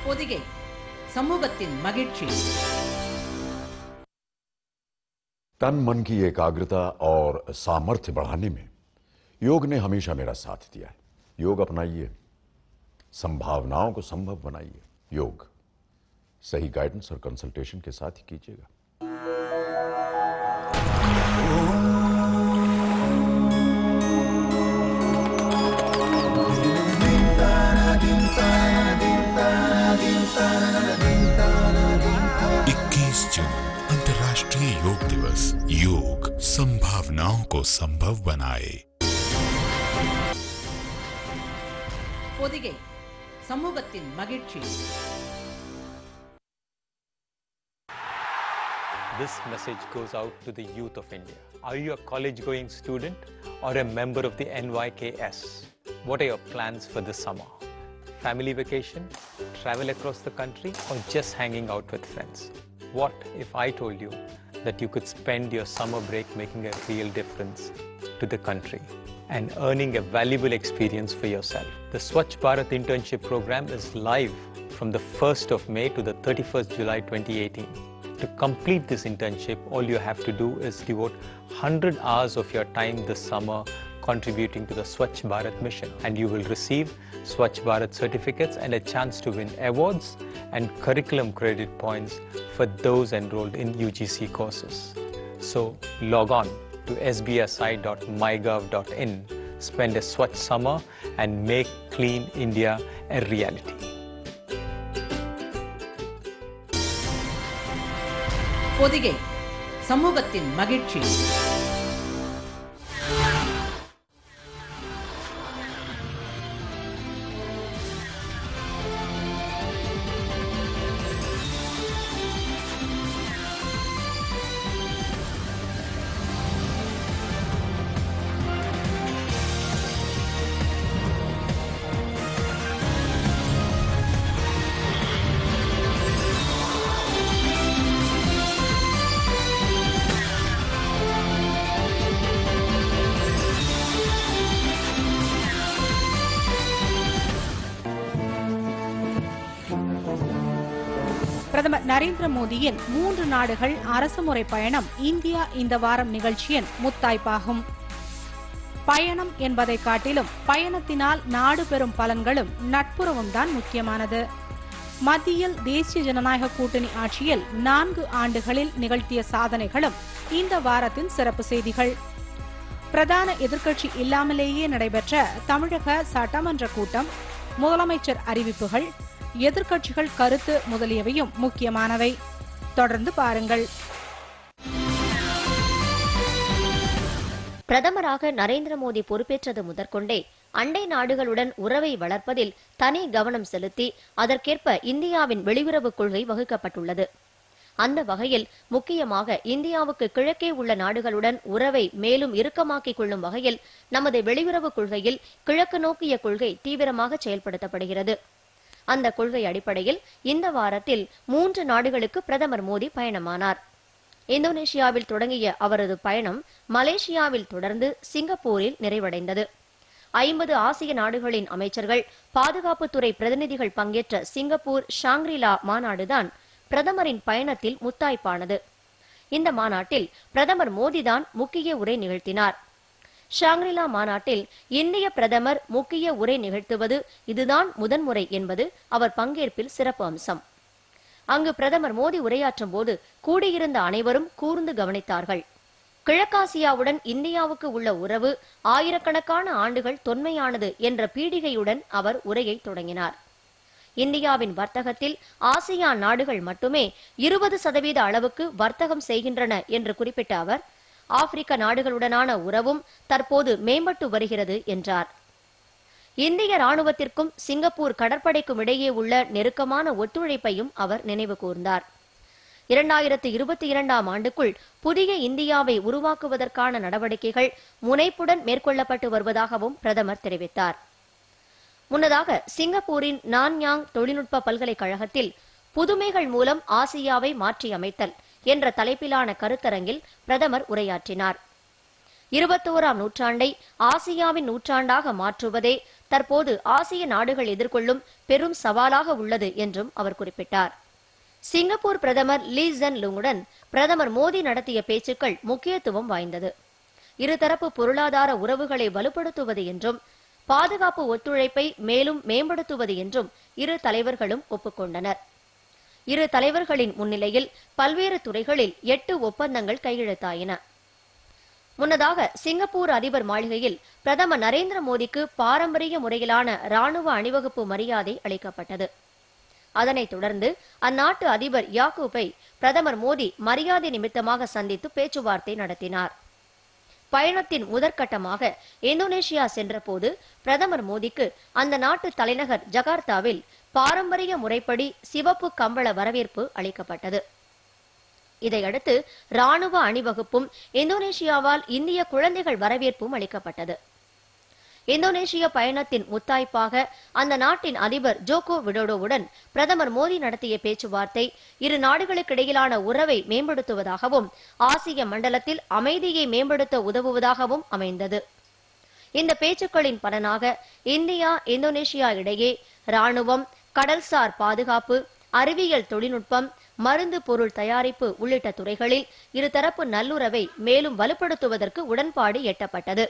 பொதிகை சமூகத்தின் மகிழ்ச்சி तन मन की एकाग्रता और सामर्थ्य बढ़ाने में योग ने हमेशा मेरा साथ दिया है योग अपनाइए संभावनाओं को संभव बनाइए योग सही गाइडेंस और कंसल्टेशन के साथ ही कीजिएगा इक्कीस जून अंतर्राष्ट्रीय योग दिवस योग संभावनाओं को संभव बनाए பொதிகை சமூகத்தின் மகிழ்ச்சி This message goes out to the youth of India. Are you a college going student or a member of the NYKS? What are your plans for this summer? Family vacation, travel across the country, or just hanging out with friends? What if I told you that you could spend your summer break making a real difference to the country and earning a valuable experience for yourself? The Swachh Bharat internship program is live from the 1st of May to the 31st July 2018. To complete this internship, all you have to do is devote 100 hours of your time this summer contributing to the Swachh Bharat mission. And you will receive Swachh Bharat certificates and a chance to win awards and curriculum credit points for those enrolled in UGC courses. So log on to sbsi.mygov.in, spend a Swachh summer and make Clean India a reality. Pothigai சமூகத்தின் மகிழ்ச்சி பிரதமர் நரேந்திர மோடியின் மூன்று நாடுகள் அரசுமுறை பயணம் India இந்த வாரம் நிகழ்ச்சியின் முத்தாய்ப்பாகும் பயணம் என்பதை காட்டிலும் பயணத்தினால் நாடு பெறும் பலன்களும் நட்புறவும் தான் முக்கியமானது மத்தியில் தேசிய ஜனநாயக கூட்டணி ஆட்சியில் நான்கு ஆண்டுகளில் நிகழ்த்திய சாதனைகளும் இந்த வாரத்தின் சிறப்பு செய்திகள் பிரதான எதிர்க்கட்சி இல்லாமலேயே நடைபெற்ற தமிழக சட்டமன்ற கூட்டம் முதலமைச்சர் அறிவிப்புகள் எதிர்க்கட்சிகள் கருத்து முதலியவையும் முக்கியமானவை தொடர்ந்து பாருங்கள் பிரதமராக நரேந்திர மோடி பொறுப்பேற்றது முதற்கொண்டே அண்டை நாடுகளுடன் உறவை வளர்ப்பதில் தனி கவனம் செலுத்தி அதற்கேற்ப இந்தியாவின் வெளியுறவுக் கொள்கை வகுக்கப்பட்டுள்ளது அந்த வகையில் முக்கியமாக இந்தியாவுக்கு கிழக்கே உள்ள நாடுகளுடன் உறவை மேலும் இறுக்கமாக்கிக் கொள்ளும் வகையில் நமது வெளியுறவுக் கொள்கையில் கிழக்கு நோக்கிய கொள்கை தீவிரமாக செயல்படுத்தப்படுகிறது அந்த கொள்கை அடிப்படையில் இந்த வாரத்தில் மூன்று நாடுகளுக்கு பிரதமர் மோடி பயணமானார் இந்தோனேஷியாவில் தொடங்கிய அவரது பயணம் மலேசியாவில் தொடர்ந்து சிங்கப்பூரில் நிறைவடைந்தது ஐம்பது ஆசிய நாடுகளின் அமைச்சர்கள் பாதுகாப்புத்துறை பிரதிநிதிகள் பங்கேற்ற சிங்கப்பூர் ஷாங்ரிலா மாநாடுதான் பிரதமரின் பயணத்தில் முத்தாய்ப்பானது இந்த மாநாட்டில் பிரதமர் மோடிதான் முக்கிய உரை நிகழ்த்தினார் ஷாங்ரிலா மாநாட்டில் இந்திய பிரதமர் முக்கிய உரை நிகழ்த்துவது இதுதான் முதன்முறை என்பது அவர் பங்கேற்பில் சிறப்பு அம்சம் அங்கு பிரதமர் மோடி உரையாற்றும் போது கூடியிருந்த அனைவரும் கூர்ந்து கவனித்தார்கள் கிழக்காசியாவுடன் இந்தியாவுக்கு உள்ள உறவு ஆயிரக்கணக்கான ஆண்டுகள் தொன்மையானது என்ற பீடிகையுடன் அவர் உரையை தொடங்கினார் இந்தியாவின் வர்த்தகத்தில் ஆசியான் நாடுகள் மட்டுமே இருபது சதவீத அளவுக்கு வர்த்தகம் செய்கின்றன என்று குறிப்பிட்ட அவர் ஆப்பிரிக்க நாடுகளுடனான உறவும் தற்போது மேம்பட்டு வருகிறது என்றார் இந்திய ராணுவத்திற்கும் சிங்கப்பூர் கடற்படைக்கும் இடையே உள்ள நெருக்கமான ஒத்துழைப்பையும் அவர் நினைவு கூர்ந்தார் இரண்டாயிரத்து இருபத்தி இரண்டாம் ஆண்டுக்குள் புதிய இந்தியாவை உருவாக்குவதற்கான நடவடிக்கைகள் முனைப்புடன் மேற்கொள்ளப்பட்டு வருவதாகவும் பிரதமர் தெரிவித்தார் முன்னதாக சிங்கப்பூரின் நான்யாங் தொழில்நுட்ப பல்கலைக்கழகத்தில் புதுமைகள் மூலம் ஆசியாவை மாற்றியமைத்தல் என்ற தலைப்பிலான கருத்தரங்கில் பிரதமர் உரையாற்றினார் இருபத்தோராம் நூற்றாண்டை ஆசியாவின் நூற்றாண்டாக மாற்றுவதே தற்போது ஆசிய நாடுகள் எதிர்கொள்ளும் பெரும் சவாலாக உள்ளது என்றும் அவர் குறிப்பிட்டார் சிங்கப்பூர் பிரதமர் லீ ஜன் லுங்குடன் பிரதமர் மோடி நடத்திய பேச்சுக்கள் முக்கியத்துவம் வாய்ந்தது இருதரப்பு பொருளாதார உறவுகளை வலுப்படுத்துவது என்றும் பாதுகாப்பு ஒத்துழைப்பை மேலும் மேம்படுத்துவது என்றும் இரு தலைவர்களும் ஒப்புக்கொண்டனர் இரு தலைவர்களின் முன்னிலையில் பல்வேறு துறைகளில் எட்டு ஒப்பந்தங்கள் கையெழுத்தாயின முன்னதாக சிங்கப்பூர் அதிபர் மாளிகையில் பிரதமர் நரேந்திர மோடிக்கு பாரம்பரிய முறையிலான ராணுவ அணிவகுப்பு மரியாதை அளிக்கப்பட்டது அதனைத் தொடர்ந்து அந்நாட்டு அதிபர் யாக்கூப்பை பிரதமர் மோடி மரியாதை நிமித்தமாக சந்தித்து பேச்சுவார்த்தை நடத்தினார் பயணத்தின் முதற்கட்டமாக இந்தோனேஷியா சென்றபோது பிரதமர் மோடிக்கு அந்த நாட்டு தலைநகர் ஜகார்த்தாவில் பாரம்பரிய முறைப்படி சிவப்பு கம்பள வரவேற்பு அளிக்கப்பட்டது இதையடுத்து ராணுவ அணிவகுப்பும் இந்தோனேஷியாவால் இந்திய குழந்தைகள் வரவேற்பும் அளிக்கப்பட்டது இந்தோனேஷிய பயணத்தின் முத்தாய்ப்பாக அந்த நாட்டின் அதிபர் ஜோகோ விடோடோவுடன் பிரதமர் மோடி நடத்திய பேச்சுவார்த்தை இரு நாடுகளுக்கிடையிலான உறவை மேம்படுத்துவதாகவும் ஆசிய மண்டலத்தில் அமைதியை மேம்படுத்த உதவுவதாகவும் அமைந்தது இந்த பேச்சுக்களின் பலனாக இந்தியா இந்தோனேஷியா இடையே ராணுவம் கடல்சார் பாதுகாப்பு அறிவியல் தொழில்நுட்பம் மருந்து பொருள் தயாரிப்பு உள்ளிட்ட துறைகளில் இருதரப்பு நல்லுறவை மேலும் வலுப்படுத்துவதற்கு உடன்பாடு எட்டப்பட்டது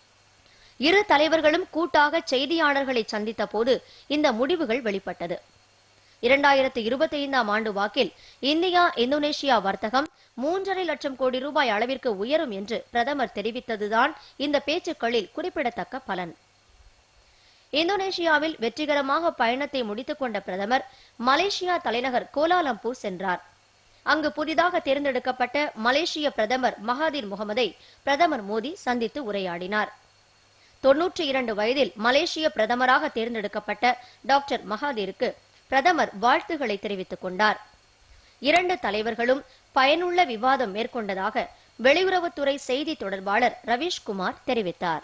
இரு தலைவர்களும் கூட்டாக செய்தியாளர்களை சந்தித்த போது இந்த முடிவுகள் வெளிப்பட்டது இரண்டாயிரத்து இருபத்தி ஐந்தாம் ஆண்டு வாக்கில் இந்தியா இந்தோனேஷியா வர்த்தகம் மூன்றரை லட்சம் கோடி ரூபாய் அளவிற்கு உயரும் என்று பிரதமர் தெரிவித்ததுதான் இந்த பேச்சுக்களில் குறிப்பிடத்தக்க பலன் இந்தோனேஷியாவில் வெற்றிகரமாக பயணத்தை முடித்துக் கொண்ட பிரதமர் மலேசியா தலைநகர் கோலாலம்பூர் சென்றார் அங்கு புதிதாக தேர்ந்தெடுக்கப்பட்ட மலேசிய பிரதமர் மகாதீர் முகமதை பிரதமர் மோடி சந்தித்து உரையாடினார் தொன்னூற்றி இரண்டு வயதில் மலேசிய பிரதமராக தேர்ந்தெடுக்கப்பட்ட டாக்டர் மகாதீருக்கு பிரதமர் வாழ்த்துக்களை தெரிவித்துக் கொண்டார் இரண்டு தலைவர்களும் பயனுள்ள விவாதம் மேற்கொண்டதாக வெளியுறவுத்துறை செய்தி தொடர்பாளர் ரவீஷ்குமார் தெரிவித்தார்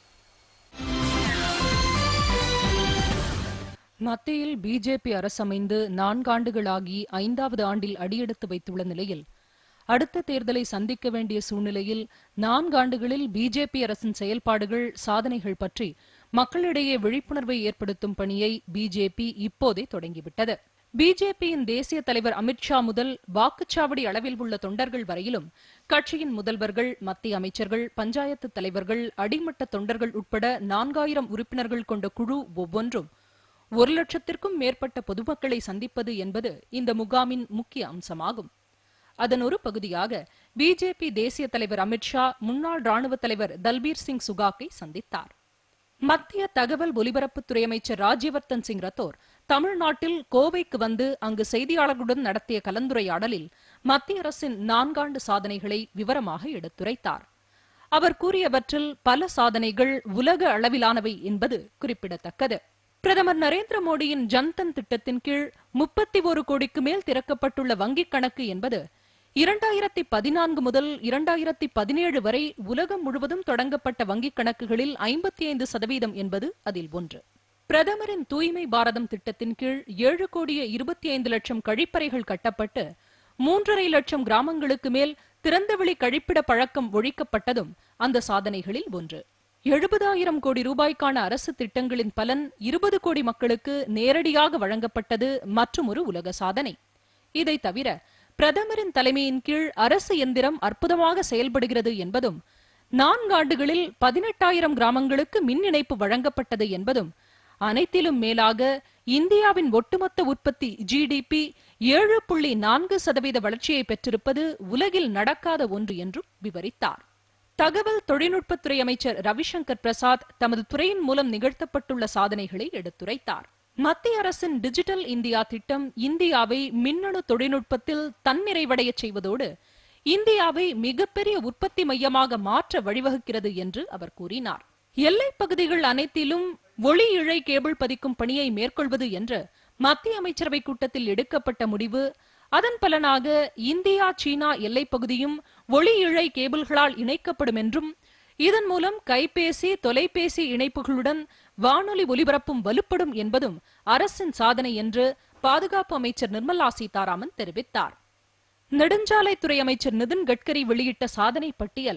மத்தியில் பிஜேபி அரசமைந்து நான்காண்டுகளாகி ஐந்தாவது ஆண்டில் அடியெடுத்து வைத்துள்ள நிலையில் அடுத்த தேர்தலை சந்திக்க வேண்டிய சூழ்நிலையில் நான்காண்டுகளில் பிஜேபி அரசின் செயல்பாடுகள் சாதனைகள் பற்றி மக்களிடையே விழிப்புணர்வை ஏற்படுத்தும் பணியை பிஜேபி இப்போதே தொடங்கிவிட்டது பிஜேபியின் தேசிய தலைவர் அமித்ஷா முதல் வாக்குச்சாவடி அளவில் உள்ள தொண்டர்கள் வரையிலும் கட்சியின் முதல்வர்கள் மத்திய அமைச்சர்கள் பஞ்சாயத்து தலைவர்கள் அடிமட்ட தொண்டர்கள் உட்பட நான்காயிரம் உறுப்பினர்கள் கொண்ட குழு ஒவ்வொன்றும் ஒரு லட்சத்திற்கும் மேற்பட்ட பொதுமக்களை சந்திப்பது என்பது இந்த முகாமின் முக்கிய அம்சமாகும் அதன் ஒரு பகுதியாக பிஜேபி தேசிய தலைவர் அமித்ஷா முன்னாள் ராணுவ தலைவர் தல்பீர் சிங் சுகாக்கை சந்தித்தார் மத்திய தகவல் ஒலிபரப்புத்துறை அமைச்சர் ராஜ்யவர்தன் சிங் ரத்தோர் தமிழ்நாட்டில் கோவைக்கு வந்து அங்கு செய்தியாளர்களுடன் நடத்திய கலந்துரையாடலில் மத்திய அரசின் நான்காண்டு சாதனைகளை விவரமாக எடுத்துரைத்தார் அவர் கூறியவற்றில் பல சாதனைகள் உலக அளவிலானவை என்பது குறிப்பிடத்தக்கது பிரதமர் நரேந்திர மோடியின் ஜன்தன் திட்டத்தின் கீழ் முப்பத்தி ஒரு கோடிக்கு மேல் திறக்கப்பட்டுள்ள வங்கிக் கணக்கு என்பது இரண்டாயிரத்தி பதினான்கு முதல் இரண்டாயிரத்தி பதினேழு வரை உலகம் முழுவதும் தொடங்கப்பட்ட வங்கிக் கணக்குகளில் ஐம்பத்தி ஐந்து சதவீதம் என்பது அதில் ஒன்று பிரதமரின் தூய்மை பாரதம் திட்டத்தின் கீழ் ஏழு கோடியே இருபத்தி ஐந்து லட்சம் கழிப்பறைகள் கட்டப்பட்டு மூன்றரை லட்சம் கிராமங்களுக்கு மேல் திறந்தவெளி கழிப்பிட பழக்கம் ஒழிக்கப்பட்டதும் அந்த சாதனைகளில் ஒன்று எழுபதாயிரம் கோடி ரூபாய்க்கான அரசு திட்டங்களின் பலன் இருபது கோடி மக்களுக்கு நேரடியாக வழங்கப்பட்டது மற்றும் ஒரு உலக சாதனை இதை தவிர பிரதமரின் தலைமையின் கீழ் அரசு எந்திரம் அற்புதமாக செயல்படுகிறது என்பதும் நான்காண்டுகளில் பதினெட்டாயிரம் கிராமங்களுக்கு மின் இணைப்பு வழங்கப்பட்டது என்பதும் அனைத்திலும் மேலாக இந்தியாவின் ஒட்டுமொத்த உற்பத்தி ஜிடிபி ஏழு புள்ளி நான்கு சதவீத வளர்ச்சியை பெற்றிருப்பது உலகில் நடக்காத ஒன்று என்றும் விவரித்தார் தகவல் தொழில்நுட்பத்துறை அமைச்சர் ரவிசங்கர் பிரசாத் தமது துறையின் மூலம் நிகழ்த்தப்பட்டுள்ள சாதனைகளை எடுத்துரைத்தார் மத்திய அரசின் டிஜிட்டல் இந்தியா திட்டம் இந்தியாவை மின்னணு தொழில்நுட்பத்தில் தன்னிறைவடைய செய்வதோடு இந்தியாவை மிகப்பெரிய உற்பத்தி மையமாக மாற்ற வழிவகுக்கிறது என்று அவர் கூறினார் எல்லைப் பகுதிகள் அனைத்திலும் ஒளி இழை கேபிள் பதிக்கும் பணியை மேற்கொள்வது என்று மத்திய அமைச்சரவை கூட்டத்தில் எடுக்கப்பட்ட முடிவு அதன் பலனாக இந்தியா சீனா எல்லைப் பகுதியும் ஒளி இழை கேபிள்களால் இணைக்கப்படும் என்றும் இதன் மூலம் கைபேசி தொலைபேசி இணைப்புகளுடன் வானொலி ஒலிபரப்பும் வலுப்படும் என்பதும் அரசின் சாதனை என்று பாதுகாப்பு அமைச்சர் நிர்மலா சீதாராமன் தெரிவித்தார் நெடுஞ்சாலைத்துறை அமைச்சர் நிதின் கட்கரி வெளியிட்ட சாதனை பட்டியல்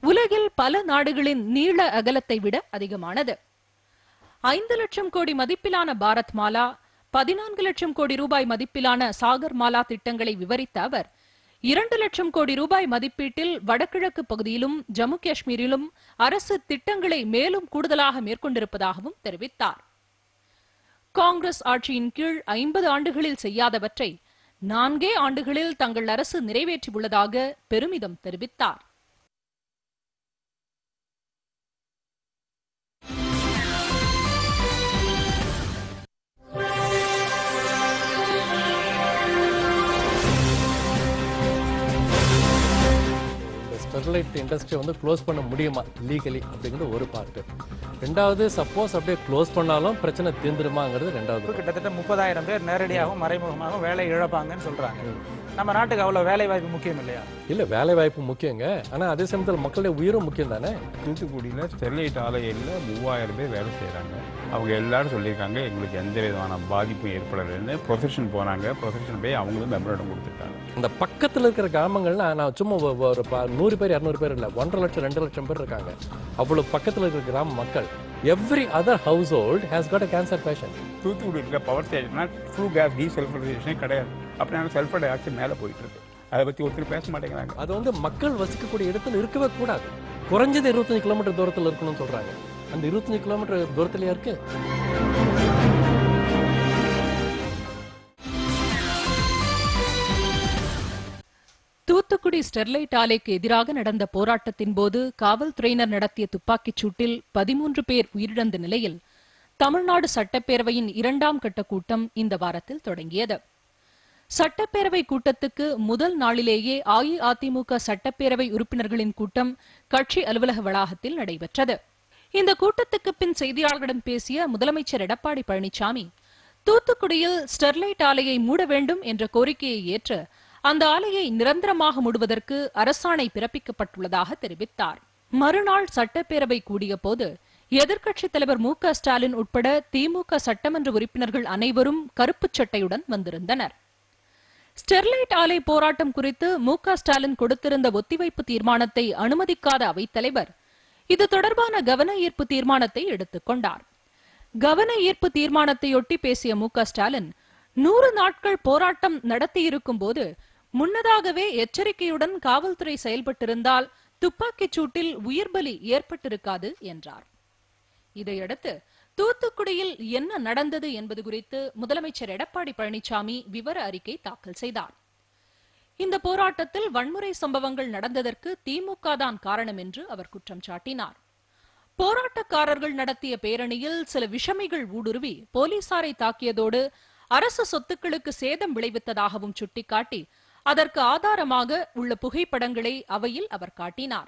உலகில் பல நாடுகளின் நீள அகலத்தை விட அதிகமானது ஐந்து லட்சம் கோடி மதிப்பிலான பாரத் மாலா பதினான்கு லட்சம் கோடி ரூபாய் மதிப்பிலான சாகர் மாலா திட்டங்களை விவரித்த அவர் இரண்டு லட்சம் கோடி ரூபாய் மதிப்பீட்டில் வடகிழக்கு பகுதியிலும் ஜம்மு காஷ்மீரிலும் அரசு திட்டங்களை மேலும் கூடுதலாக மேற்கொண்டிருப்பதாகவும் தெரிவித்தார் காங்கிரஸ் ஆட்சியின் கீழ் ஐம்பது ஆண்டுகளில் செய்யாதவற்றை நான்கே ஆண்டுகளில் தங்கள் அரசு நிறைவேற்றியுள்ளதாக பெருமிதம் தெரிவித்தார் இந்த ஸ்டெர்லைட் இண்டஸ்ட்ரி வந்து க்ளோஸ் பண்ண முடியுமா லீகலி அப்படிங்கிறது ஒரு பார்ட்டு ரெண்டாவது சப்போஸ் அப்படியே க்ளோஸ் பண்ணாலும் பிரச்சனை தீர்ந்துருமாங்கிறது ரெண்டாவது கிட்டத்தட்ட முப்பதாயிரம் பேர் நேரடியாகவும் மறைமுகமாகவும் வேலை இழப்பாங்கன்னு சொல்றாங்க நம்ம நாட்டுக்கு அவ்வளவு வேலை வாய்ப்பு முக்கியம் இல்லையா இல்லை வேலை வாய்ப்பு முக்கியங்க ஆனால் அதே சமயத்தில் மக்களுடைய உயிரும் முக்கியம் தானே தூத்துக்குடியில் ஸ்டெர்லைட் ஆலையில் மூவாயிரம் பேர் வேலை செய்கிறாங்க அவங்க எல்லாரும் சொல்லியிருக்காங்க எங்களுக்கு எந்த விதமான பாதிப்பும் ஏற்படலைன்னு ப்ரொஃபஷன் போனாங்க ப்ரொஃபஷன் போய் அவங்களும் மெமரண்டம் கொடுத்துட்டாங்க இந்த பக்கத்தில் இருக்கிற கிராமங்கள்ல நான் சும்மா ஒ- ஒரு ப- நூறு பேர் இரநூறு பேர் இல்லை ஒன்றரை லட்சம் ரெண்டு லட்சம் பேர் இருக்காங்க அவ்வளோ பக்கத்தில் இருக்கிற கிராம மக்கள் every other household has got a cancer patient Thoothukudi இருக்கிற பவர் ஸ்டேஷன்னா ட்ரூ கேஸ் டீசல்ஃபரைசேஷனே கிடையாது அப்படின்னா சல்ஃபர் டை ஆக்சைடு மேலே போயிட்டு இருக்கு அதை பற்றி ஒருத்தர் பேச மாட்டேங்கிறாங்க அது வந்து மக்கள் வசிக்கக்கூடிய இடத்துல இருக்கவே கூடாது குறைஞ்சது இருபத்தஞ்சு கிலோமீட்டர் தூரத்தில் இருக்கணும்னு சொல்றாங்க அந்த இருபத்தஞ்சு கிலோமீட்டர் தூரத்துலயா இருக்கு தூத்துக்குடி ஸ்டெர்லைட் ஆலைக்கு எதிராக நடந்த போராட்டத்தின் போது காவல்துறையினர் நடத்திய துப்பாக்கிச் சூட்டில் பதிமூன்று பேர் உயிரிழந்த நிலையில் தமிழ்நாடு சட்டப்பேரவையின் இரண்டாம் கட்ட கூட்டம் இந்த வாரத்தில் தொடங்கியது சட்டப்பேரவை கூட்டத்துக்கு முதல் நாளிலேயே அஇஅதிமுக சட்டப்பேரவை உறுப்பினர்களின் கூட்டம் கட்சி அலுவலக வளாகத்தில் நடைபெற்றது இந்த கூட்டத்துக்கு பின் செய்தியாளர்களிடம் பேசிய முதலமைச்சர் எடப்பாடி பழனிசாமி தூத்துக்குடியில் ஸ்டெர்லைட் ஆலையை மூட வேண்டும் என்ற கோரிக்கையை ஏற்று அந்த ஆலையை நிரந்தரமாக மூடுவதற்கு அரசாணை பிறப்பிக்கப்பட்டுள்ளதாக தெரிவித்தார் மறுநாள் சட்டப்பேரவை கூடிய போது எதிர்க்கட்சித் தலைவர் மு க ஸ்டாலின் உட்பட திமுக சட்டமன்ற உறுப்பினர்கள் அனைவரும் கருப்புச் சட்டையுடன் வந்திருந்தனர் ஸ்டெர்லைட் ஆலை போராட்டம் குறித்து மு க ஸ்டாலின் கொடுத்திருந்த ஒத்திவைப்பு தீர்மானத்தை அனுமதிக்காத அவைத்தலைவர் இது தொடர்பான கவன ஈர்ப்பு தீர்மானத்தை எடுத்துக் கொண்டார் கவன ஈர்ப்பு தீர்மானத்தையொட்டி பேசிய மு க ஸ்டாலின் நூறு நாட்கள் போராட்டம் நடத்தியிருக்கும் போது முன்னதாகவே எச்சரிக்கையுடன் காவல்துறை செயல்பட்டிருந்தால் துப்பாக்கிச் சூட்டில் உயிர்பலி ஏற்பட்டிருக்காது என்றார் இதையடுத்து தூத்துக்குடியில் என்ன நடந்தது என்பது குறித்து முதலமைச்சர் எடப்பாடி பழனிசாமி விவர அறிக்கை தாக்கல் செய்தார் இந்த போராட்டத்தில் வன்முறை சம்பவங்கள் நடந்ததற்கு திமுக தான் காரணம் என்று அவர் குற்றம் சாட்டினார் போராட்டக்காரர்கள் நடத்திய பேரணியில் சில விஷமிகள் ஊடுருவி போலீசாரை தாக்கியதோடு அரசு சொத்துக்களுக்கு சேதம் விளைவித்ததாகவும் சுட்டிக்காட்டி அதற்கு ஆதாரமாக உள்ள புகைப்படங்களை அவையில் அவர் காட்டினார்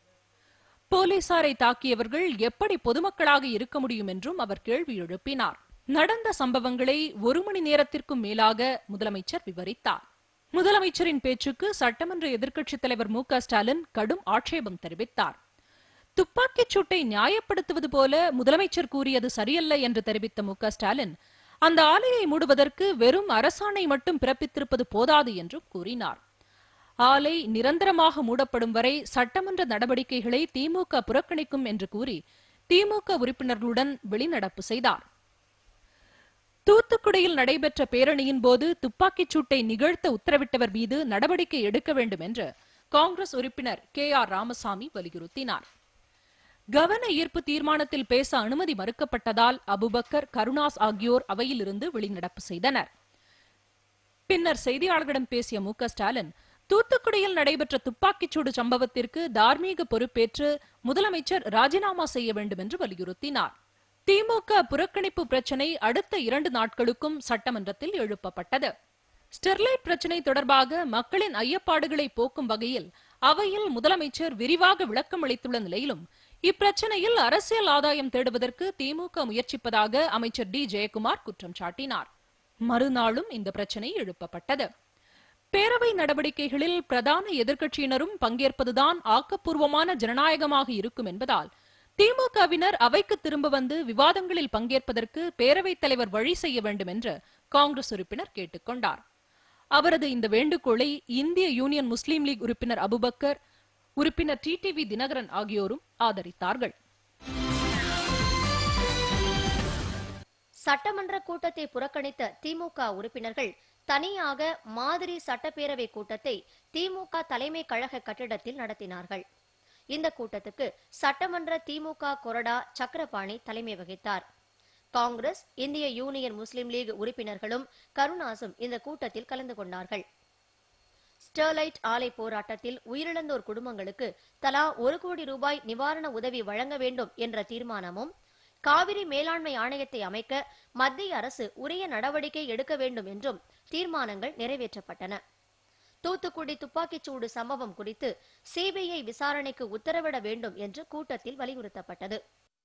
போலீசாரை தாக்கியவர்கள் எப்படி பொதுமக்களாக இருக்க முடியும் என்றும் அவர் கேள்வி எழுப்பினார் நடந்த சம்பவங்களை ஒரு மணி நேரத்திற்கும் மேலாக முதலமைச்சர் விவரித்தார் முதலமைச்சரின் பேச்சுக்கு சட்டமன்ற எதிர்க்கட்சித் தலைவர் மு க ஸ்டாலின் கடும் ஆட்சேபம் தெரிவித்தார் துப்பாக்கிச் சூட்டை நியாயப்படுத்துவது போல முதலமைச்சர் கூறியது சரியல்ல என்று தெரிவித்த மு க ஸ்டாலின் அந்த ஆலையை மூடுவதற்கு வெறும் அரசாணை மட்டும் பிறப்பித்திருப்பது போதாது என்றும் கூறினார் ஆலை நிரந்தரமாக மூடப்படும் வரை சட்டமன்ற நடவடிக்கைகளை திமுக புறக்கணிக்கும் என்று கூறி திமுக உறுப்பினர்களுடன் வெளிநடப்பு செய்தார் தூத்துக்குடியில் நடைபெற்ற பேரணியின் போது துப்பாக்கிச் சூட்டை நிகழ்த்த உத்தரவிட்டவர் மீது நடவடிக்கை எடுக்க வேண்டும் என்று காங்கிரஸ் உறுப்பினர் கே ஆர் ராமசாமி வலியுறுத்தினார் கவன ஈர்ப்பு தீர்மானத்தில் பேச அனுமதி மறுக்கப்பட்டதால் அபுபக்கர் கருணாஸ் ஆகியோர் அவையிலிருந்து வெளிநடப்பு செய்தனர் பின்னர் செய்தியாளர்களிடம் பேசிய மு க ஸ்டாலின் தூத்துக்குடியில் நடைபெற்ற துப்பாக்கிச்சூடு சம்பவத்திற்கு தார்மீக பொறுப்பேற்று முதலமைச்சர் ராஜினாமா செய்ய வேண்டும் என்று வலியுறுத்தினார் திமுக புறக்கணிப்பு பிரச்சினை அடுத்த இரண்டு நாட்களுக்கும் சட்டமன்றத்தில் எழுப்பப்பட்டது ஸ்டெர்லைட் பிரச்சினை தொடர்பாக மக்களின் ஐயப்பாடுகளை போக்கும் வகையில் அவையில் முதலமைச்சர் விரிவாக விளக்கம் அளித்துள்ள நிலையிலும் இப்பிரச்சனையில் அரசியல் ஆதாயம் தேடுவதற்கு திமுக முயற்சிப்பதாக அமைச்சர் டி ஜெயக்குமார் குற்றம் சாட்டினார் மறுநாளும் இந்த பிரச்சனை எழுப்பப்பட்டது பேரவை நடவடிக்கைகளில் பிரதான எதிர்க்கட்சியினரும் பங்கேற்பதுதான் ஆக்கப்பூர்வமான ஜனநாயகமாக இருக்கும் என்பதால் திமுகவினர் அவைக்கு திரும்ப வந்து விவாதங்களில் பங்கேற்பதற்கு பேரவைத் தலைவர் வழி செய்ய வேண்டும் என்று காங்கிரஸ் உறுப்பினர் கேட்டுக்கொண்டார் அவரது இந்த வேண்டுகோளை இந்திய யூனியன் முஸ்லீம் லீக் உறுப்பினர் அபுபக்கர் உறுப்பினர் டிடிவி தினகரன் ஆகியோரும் ஆதரித்தார்கள் சட்டமன்ற கூட்டத்தை புறக்கணித்த திமுக உறுப்பினர்கள் தனியாக மாதிரி சட்டப்பேரவை கூட்டத்தை திமுக தலைமை கழக கட்டிடத்தில் நடத்தினார்கள் இந்த கூட்டத்துக்கு சட்டமன்ற திமுக கொறடா சக்கரபாணி தலைமை வகித்தார் காங்கிரஸ் இந்திய யூனியன் முஸ்லிம் லீக் உறுப்பினர்களும் கருணாசும் இந்த கூட்டத்தில் கலந்து கொண்டார்கள் ஸ்டெர்லைட் ஆலை போராட்டத்தில் உயிரிழந்தோர் குடும்பங்களுக்கு தலா ஒரு கோடி ரூபாய் நிவாரண உதவி வழங்க வேண்டும் என்ற தீர்மானமும் காவிரி மேலாண்மை ஆணையத்தை அமைக்க மத்திய அரசு உரிய நடவடிக்கை எடுக்க வேண்டும் என்றும் தீர்மானங்கள் நிறைவேற்றப்பட்டன தூத்துக்குடி துப்பாக்கிச்சூடு சம்பவம் குறித்து சிபிஐ விசாரணைக்கு உத்தரவிட வேண்டும் என்று கூட்டத்தில் வலியுறுத்தப்பட்டது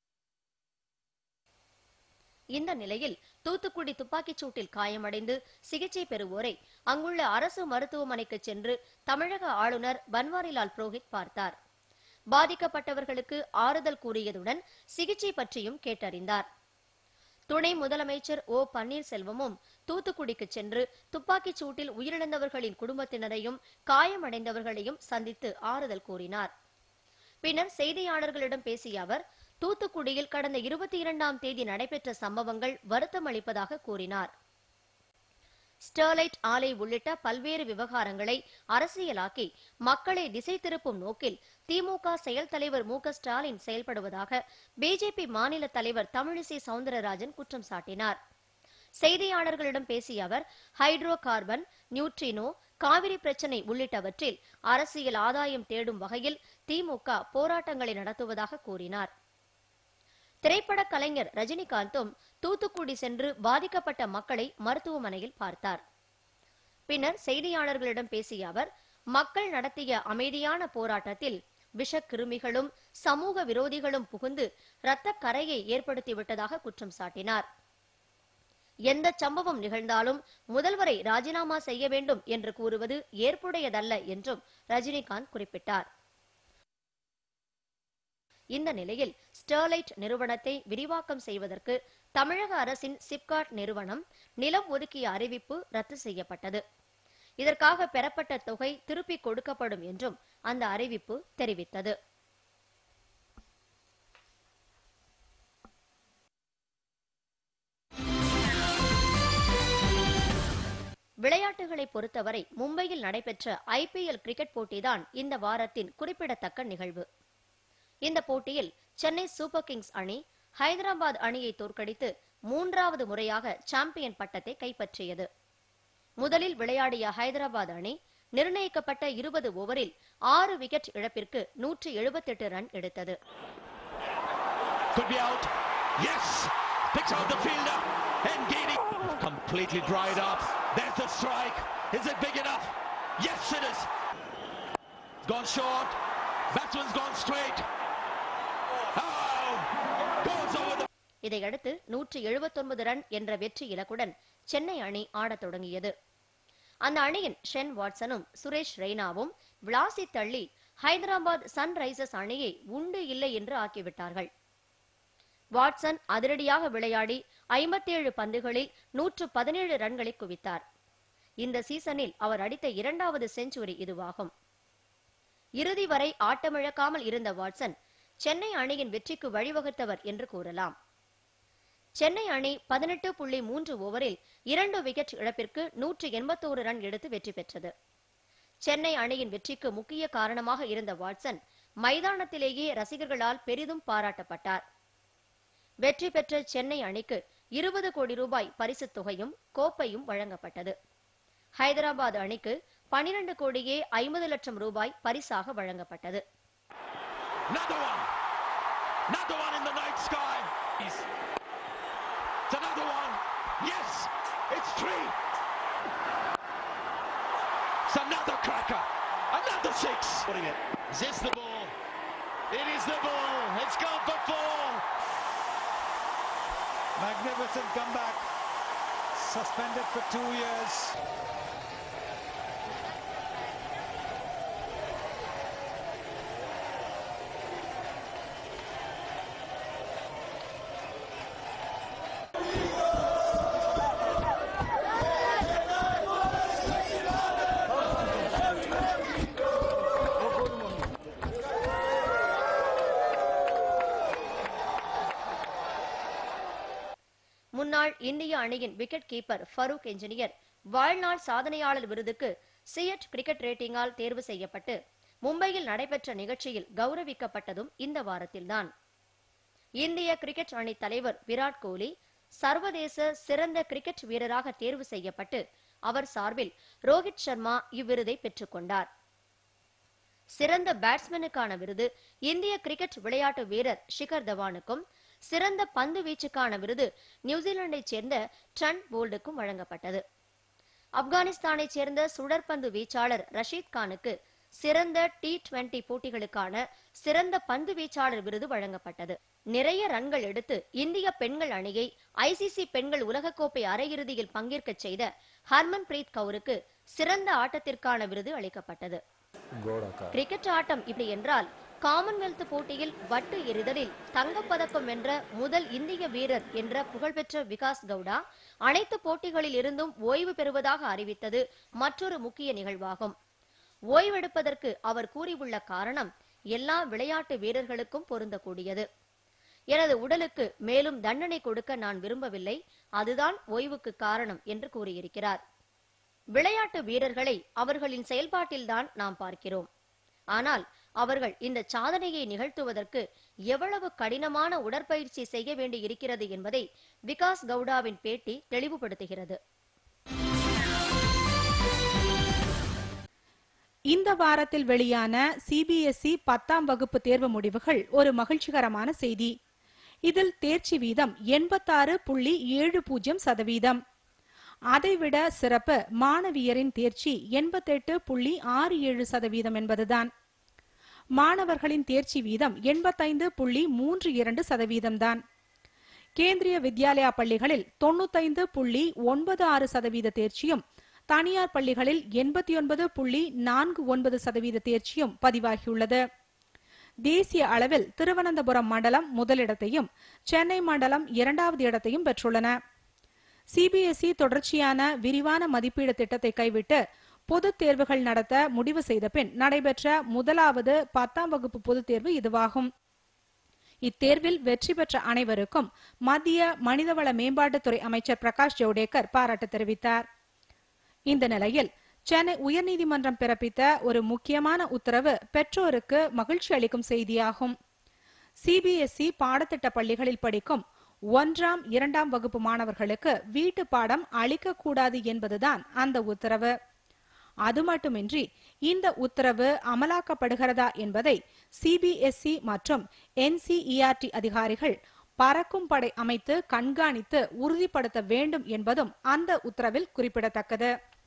இந்த நிலையில் தூத்துக்குடி துப்பாக்கிச் சூட்டில் காயமடைந்து சிகிச்சை பெறுவோரை அங்குள்ள அரசு மருத்துவமனைக்கு சென்று தமிழக ஆளுநர் பன்வாரிலால் புரோஹித் பார்த்தார் பாதிக்கப்பட்டவர்களுக்கு ஆறுதல் கூறியதுடன் சிகிச்சை பற்றியும் கேட்டறிந்தார் துணை முதலமைச்சர் ஓ பன்னீர்செல்வமும் தூத்துக்குடிக்கு சென்று துப்பாக்கிச் சூட்டில் உயிரிழந்தவர்களின் குடும்பத்தினரையும் காயமடைந்தவர்களையும் சந்தித்து ஆறுதல் கூறினார் பின்னர் செய்தியாளர்களிடம் பேசிய அவர் தூத்துக்குடியில் கடந்த இருபத்தி இரண்டாம் தேதி நடைபெற்ற சம்பவங்கள் வருத்தம் அளிப்பதாக கூறினார் ஸ்டெர்லைட் ஆலை உள்ளிட்ட பல்வேறு விவகாரங்களை அரசியலாக்கி மக்களை திசை திருப்பும் நோக்கில் திமுக செயல் தலைவர் மு க ஸ்டாலின் செயல்படுவதாக பிஜேபி மாநில தலைவர் தமிழிசை சவுந்தரராஜன் குற்றம் சாட்டினார் செய்தியாளர்களிடம் பேசிய அவர் ஹைட்ரோ கார்பன் நியூட்ரினோ காவிரி பிரச்சினை உள்ளிட்டவற்றில் அரசியல் ஆதாயம் தேடும் வகையில் திமுக போராட்டங்களை நடத்துவதாக கூறினார் திரைப்பட கலைஞர் ரஜினிகாந்தும் தூத்துக்குடி சென்று பாதிக்கப்பட்ட மக்களை மருத்துவமனையில் பார்த்தார் பின்னர் செய்தியாளர்களிடம் பேசிய அவர் மக்கள் நடத்திய அமைதியான போராட்டத்தில் விஷக்கிருமிகளும் சமூக விரோதிகளும் புகுந்து இரத்த கரையை ஏற்படுத்திவிட்டதாக குற்றம் சாட்டினார் எந்த சம்பவம் நிகழ்ந்தாலும் முதல்வரை ராஜினாமா செய்ய வேண்டும் என்று கூறுவது ஏற்புடையதல்ல என்றும் ரஜினிகாந்த் குறிப்பிட்டார் இந்த நிலையில் ஸ்டெர்லைட் நிறுவனத்தை விரிவாக்கம் செய்வதற்கு தமிழக அரசின் சிப்காட் நிறுவனம் நிலம் ஒதுக்கிய அறிவிப்பு ரத்து செய்யப்பட்டது இதற்காக பெறப்பட்ட தொகை திருப்பிக் கொடுக்கப்படும் என்றும் அந்த அறிவிப்பு தெரிவித்தது விளையாட்டுகளை பொறுத்தவரை மும்பையில் நடைபெற்ற ஐபிஎல் கிரிக்கெட் போட்டிதான் இந்த வாரத்தின் குறிப்பிடத்தக்க நிகழ்வு இந்த போட்டியில் சென்னை சூப்பர் கிங்ஸ் அணி ஹைதராபாத் அணியை தோற்கடித்து மூன்றாவது முறையாக சாம்பியன் பட்டத்தை கைப்பற்றியது முதலில் விளையாடிய ஹைதராபாத் அணி நிர்ணயிக்கப்பட்ட இருபது ஓவரில் ஆறு விக்கெட் இழப்பிற்கு நூற்றி எழுபத்தெட்டு ரன் எடுத்தது Could be out. Yes! Picks out the fielder. Ngidi completely dried up. There's the strike. Is it big enough? Yes, it is. Gone short. Batsman's gone straight. Oh! Goes over the இதையடுத்து நூற்றி எழுபத்தொன்பது run என்ற வெற்றி இலக்குடன் சென்னை அணி ஆடத் தொடங்கியது அந்த அணியின் ஷென் வாட்சனும் சுரேஷ் ரெய்னாவும் விளாசி தள்ளி ஹைதராபாத் சன்ரைசர்ஸ் அணியை உண்டு இல்லை என்று ஆக்கிவிட்டார்கள் வாட்சன் அதிரடியாக விளையாடி ஐம்பத்தேழு பந்துகளில் நூற்று பதினேழு ரன்களை குவித்தார் இந்த சீசனில் அவர் அடித்த இரண்டாவது செஞ்சுரி இதுவாகும் இறுதி வரை ஆட்டமிழக்காமல் இருந்த வாட்சன் சென்னை அணியின் வெற்றிக்கு வழிவகுத்தவர் என்று கூறலாம் சென்னை அணி பதினெட்டு புள்ளி மூன்று ஓவரில் இரண்டு விக்கெட் இழப்பிற்கு நூற்று எண்பத்தோரு ரன் எடுத்து வெற்றி பெற்றது சென்னை அணியின் வெற்றிக்கு முக்கிய காரணமாக இருந்த வாட்சன் மைதானத்திலேயே ரசிகர்களால் பெரிதும் பாராட்டப்பட்டார் வெற்றி பெற்ற சென்னை அணிக்கு இருபது கோடி ரூபாய் பரிசுத் தொகையும் கோப்பையும் வழங்கப்பட்டது ஹைதராபாத் அணிக்கு பனிரெண்டு கோடியே ஐம்பது லட்சம் ரூபாய் பரிசாக வழங்கப்பட்டது Another one. Another one in the night sky. It's another one. Yes, it's three. It's another cracker. Another six. Putting it. Is this the ball? It is the ball. It's gone for four. Magnificent comeback. Suspended for two years. இந்திய அணியின் wicket keeper Farooq engineer வாழ்நாள் சாதனையாளர் விருதுக்கு சியட் cricket ரேட்டிங்கால் தேர்வு செய்யப்பட்டு மும்பையில் நடைபெற்ற நிகழ்ச்சியில் கௌரவிக்கப்பட்டதும் இந்த வாரத்தில்தான் இந்திய கிரிக்கெட் அணி தலைவர் விராட் கோலி சர்வதேச சிறந்த கிரிக்கெட் வீரராக தேர்வு செய்யப்பட்டு அவர் சார்பில் ரோஹித் சர்மா இவ்விருதை பெற்றுக்கொண்டார் சிறந்த பேட்ஸ்மேனுக்கான விருது இந்திய கிரிக்கெட் விளையாட்டு வீரர் ஷிகர் தவானுக்கும் சிறந்த பந்து வீச்சுக்கான விருது நியூசிலாந்தைச் சேர்ந்த ட்ரண்ட் போல்டுக்கும் வழங்கப்பட்டது ஆப்கானிஸ்தானைச் சேர்ந்த சுழற்பந்து வீச்சாளர் ரஷீத் கானுக்கு சிறந்த டி டுவெண்டி போட்டிகளுக்கான சிறந்த பந்து வீச்சாளர் விருது வழங்கப்பட்டது நிறைய ரன்கள் எடுத்து இந்திய பெண்கள் அணியை ஐசிசி பெண்கள் உலகக்கோப்பை அரையிறுதியில் பங்கேற்கச் செய்த ஹர்மன் பிரீத் கவுருக்கு சிறந்த ஆட்டத்திற்கான விருது அளிக்கப்பட்டது கிரிக்கெட் ஆட்டம் இப்படி என்றால் காமன்வெல்த் போட்டியில் வட்டு எறிதலில் தங்கப்பதக்கம் வென்ற முதல் இந்திய வீரர் என்ற புகழ்பெற்ற விகாஸ் கவுடா அனைத்து போட்டிகளில் இருந்தும் ஓய்வு பெறுவதாக அறிவித்தது மற்றொரு முக்கிய நிகழ்வாகும் ஓய்வெடுப்பதற்கு அவர் கூறியுள்ள காரணம் எல்லா விளையாட்டு வீரர்களுக்கும் பொருந்தக்கூடியது எனது உடலுக்கு மேலும் தண்டனை கொடுக்க நான் விரும்பவில்லை அதுதான் ஓய்வுக்கு காரணம் என்று கூறியிருக்கிறார் விளையாட்டு வீரர்களை அவர்களின் செயல்பாட்டில்தான் நாம் பார்க்கிறோம் ஆனால் அவர்கள் இந்த சாதனையை நிகழ்த்துவதற்கு எவ்வளவு கடினமான உடற்பயிற்சி செய்ய வேண்டி இருக்கிறது என்பதை விகாஸ் கவுடாவின் பேட்டி தெளிவுபடுத்துகிறது இந்த வாரத்தில் வெளியான சிபிஎஸ்இ பத்தாம் வகுப்பு தேர்வு முடிவுகள் ஒரு மகிழ்ச்சிகரமான செய்தி இதில் தேர்ச்சி வீதம் எண்பத்தாறு புள்ளி ஏழு பூஜ்ஜியம் சதவீதம் அதைவிட சிறப்பு மாணவியரின் தேர்ச்சி எண்பத்தெட்டு புள்ளி ஆறு ஏழு சதவீதம் என்பதுதான் மாணவர்களின் தேர்ச்சி வீதம் எண்பத்தைந்து புள்ளி மூன்று இரண்டு சதவீதம்தான் கேந்திரிய வித்யாலயா பள்ளிகளில் தொண்ணூத்தைந்து புள்ளி ஒன்பது ஆறு சதவீத தேர்ச்சியும் தனியார் பள்ளிகளில் எண்பத்தி ஒன்பது புள்ளி நான்கு ஒன்பது சதவீத தேர்ச்சியும் பதிவாகியுள்ளது தேசிய அளவில் திருவனந்தபுரம் மண்டலம் முதலிடத்தையும் சென்னை மண்டலம் இரண்டாவது இடத்தையும் பெற்றுள்ளன சிபிஎஸ்இ தொடர்ச்சியான விரிவான மதிப்பீடு திட்டத்தை கைவிட்டு பொதுத் தேர்வுகள் நடத்த முடிவு செய்த பின் நடைபெற்ற முதலாவது பத்தாம் வகுப்பு பொதுத் தேர்வு இதுவாகும் இத்தேர்வில் வெற்றி பெற்ற அனைவருக்கும் மத்திய மனிதவள மேம்பாட்டுத்துறை அமைச்சர் பிரகாஷ் ஜவடேகர் பாராட்டு தெரிவித்தார் இந்த நிலையில் சென்னை உயர்நீதிமன்றம் பிறப்பித்த ஒரு முக்கியமான உத்தரவு பெற்றோருக்கு மகிழ்ச்சி அளிக்கும் செய்தியாகும் சிபிஎஸ்இ பாடத்திட்ட பள்ளிகளில் படிக்கும் ஒன்றாம் இரண்டாம் வகுப்பு மாணவர்களுக்கு வீட்டு பாடம் அளிக்கக்கூடாது என்பதுதான் அந்த உத்தரவு அது மட்டுமின்றி இந்த உத்தரவு அமலாக்கப்படுகிறதா என்பதை சிபிஎஸ்இ மற்றும் என்சிஇஆர்டி அதிகாரிகள் பறக்கும் படை அமைத்து கண்காணித்து உறுதிப்படுத்த வேண்டும் என்பதும் அந்த உத்தரவில் குறிப்பிடத்தக்கது